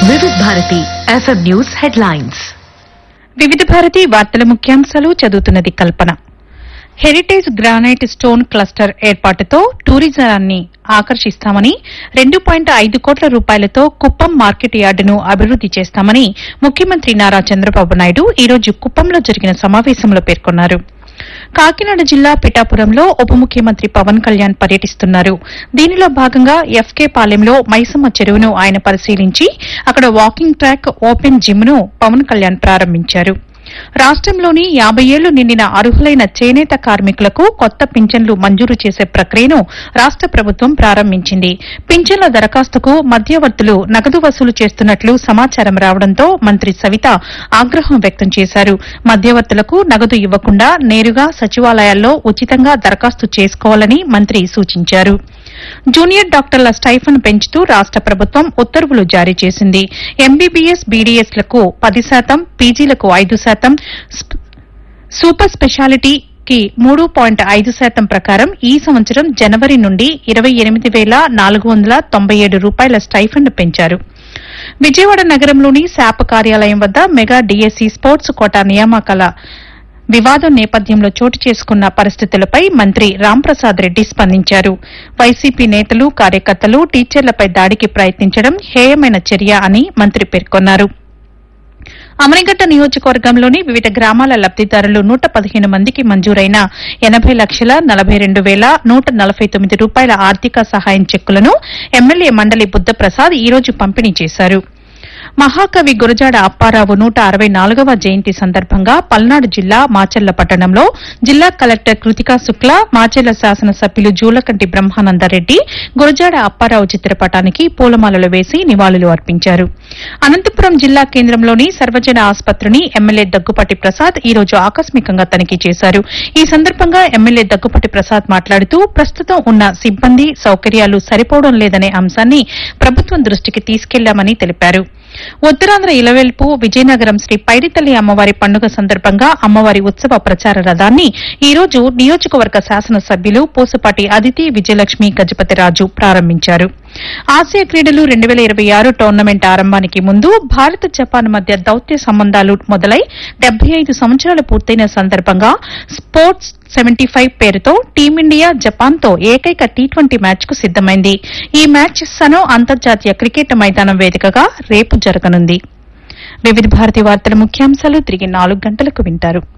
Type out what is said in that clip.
వివిధ Bharati FM news headlines వివిధ భారతి వార్తల ముఖ్యాంశాలు చదువుతున్నది Kalpana heritage granite stone cluster ఏర్పాటుతో టూరిజాన్ని ఆకర్షిస్తామని రెండు పాయింట్ ఐదు కోట్ల రూపాయలతో కుప్పం మార్కెట్ యార్డును అభివృద్ది చేస్తామని ముఖ్యమంత్రి నారా చంద్రబాబు నాయుడు ఈ రోజు కుప్పంలో జరిగిన సమావేశంలో పేర్కొన్నారు కాకినాడ జిల్లా పిఠాపురంలో ఉప ముఖ్యమంత్రి పవన్ కళ్యాణ్ పర్యటిస్తున్నారు దీనిలో భాగంగా ఎఫ్కే పాలెంలో మైసమ్మ చెరువును ఆయన పరిశీలించి అక్కడ వాకింగ్ ట్రాక్ ఓపెన్ జిమ్ ను పవన్ కళ్యాణ్ ప్రారంభించారు రాష్టంలోని యాబై ఏళ్లు నిండిన అర్హులైన చేనేత కార్మికులకు కొత్త పింఛన్లు మంజూరు చేసే ప్రక్రియను రాష్ట ప్రభుత్వం ప్రారంభించింది పింఛన్ల దరఖాస్తుకు మధ్యవర్తులు నగదు వసూలు చేస్తున్నట్లు సమాచారం రావడంతో మంత్రి సవిత ఆగ్రహం వ్యక్తం చేశారు మధ్యవర్తులకు నగదు ఇవ్వకుండా నేరుగా సచివాలయాల్లో ఉచితంగా దరఖాస్తు చేసుకోవాలని మంత్రి సూచించారు జూనియర్ డాక్టర్ల స్టైఫన్ పెంచుతూ రాష్ట ప్రభుత్వం ఉత్తర్వులు జారీ చేసింది ఎంబీబీఎస్ బీడీఎస్ లకు పది శాతం పీజీలకు ఐదు శాతం స్ప్- సూపర్ స్పెషాలిటీకి మూడు పాయింట్ ఐదు శాతం ప్రకారం ఈ సంవత్సరం జనవరి నుండి ఇరవై ఎనిమిది వేల నాలుగు వందల తొంభై ఏడు రూపాయల స్టైఫండ్ పెంచారు విజయవాడ నగరంలోని శాప్ కార్యాలయం వద్ద మెగా డీఎస్సీ స్పోర్ట్స్ కోటా నియామకాల వివాదం నేపథ్యంలో చోటు చేసుకున్న పరిస్థితులపై మంత్రి రాంప్రసాద్ రెడ్డి స్పందించారు వైసీపీ నేతలు కార్యకర్తలు టీచర్లపై దాడికి ప్రయత్నించడం హేయమైన చర్య అని మంత్రి పేర్కొన్నారు అమరిగడ్డ నియోజకవర్గంలోని వివిధ గ్రామాల లబ్దిదారులు నూట పదిహేను మందికి మంజూరైన ఎనబై లక్షల నలభై రెండు వేల నూట నలభై తొమ్మిది రూపాయల ఆర్థిక సహాయం చెక్కులను ఎమ్మెల్యే మండలి బుద్దప్రసాద్ ఈ రోజు పంపిణీ చేశారు మహాకవి గురజాడ అప్పారావు నూట అరవై నాలుగవ జయంతి సందర్భంగా పల్నాడు జిల్లా మాచెల్ల పట్టణంలో జిల్లా కలెక్టర్ కృతికా శుక్ల మాచెల్ల శాసనసభ్యులు జూలకంటి బ్రహ్మానందరెడ్డి గురజాడ అప్పారావు చిత్రపటానికి పూలమాలలు వేసి నివాళులు అర్పించారు అనంతపురం జిల్లా కేంద్రంలోని సర్వజన ఆసుపత్రిని ఎమ్మెల్యే దగ్గుపాటి ప్రసాద్ ఈ రోజు ఆకస్మికంగా తనిఖీ చేశారు ఈ సందర్భంగా ఎమ్మెల్యే దగ్గుపాటి ప్రసాద్ మాట్లాడుతూ ప్రస్తుతం ఉన్న సిబ్బంది సౌకర్యాలు సరిపోవడం లేదనే అంశాన్ని ప్రభుత్వం దృష్టికి తీసుకెళ్లామని తెలిపారు ఉత్తరాంధ్ర ఇలవెల్పు విజయనగరం శ్రీ పైడితల్లి అమ్మవారి పండుగ సందర్భంగా అమ్మవారి ఉత్సవ ప్రచార రథాన్ని ఈ రోజు నియోజకవర్గ శాసనసభ్యులు పూసపాటి అదితి విజయలక్ష్మి గజపతిరాజు ప్రారంభించారు ఆసియా క్రీడలు రెండు వేల ఇరవై ఆరు టోర్నమెంట్ ఆరంభానికి ముందు భారత్ జపాన్ మధ్య దౌత్య సంబంధాలు మొదలై డెబ్బై ఐదు సంవత్సరాలు పూర్తయిన సందర్భంగా స్పోర్ట్స్ సెవెంటీ ఫైవ్ పేరుతో టీమిండియా జపాన్తో ఏకైక టీ ట్వంటీ మ్యాచ్ కు సిద్దమైంది ఈ మ్యాచ్ సనో అంతర్జాతీయ క్రికెట్ మైదానం వేదికగా రేపు జరగనుంది వివిధ భారతి వార్తల ముఖ్యాంశాలు తిరిగి నాలుగు గంటలకు వింటారు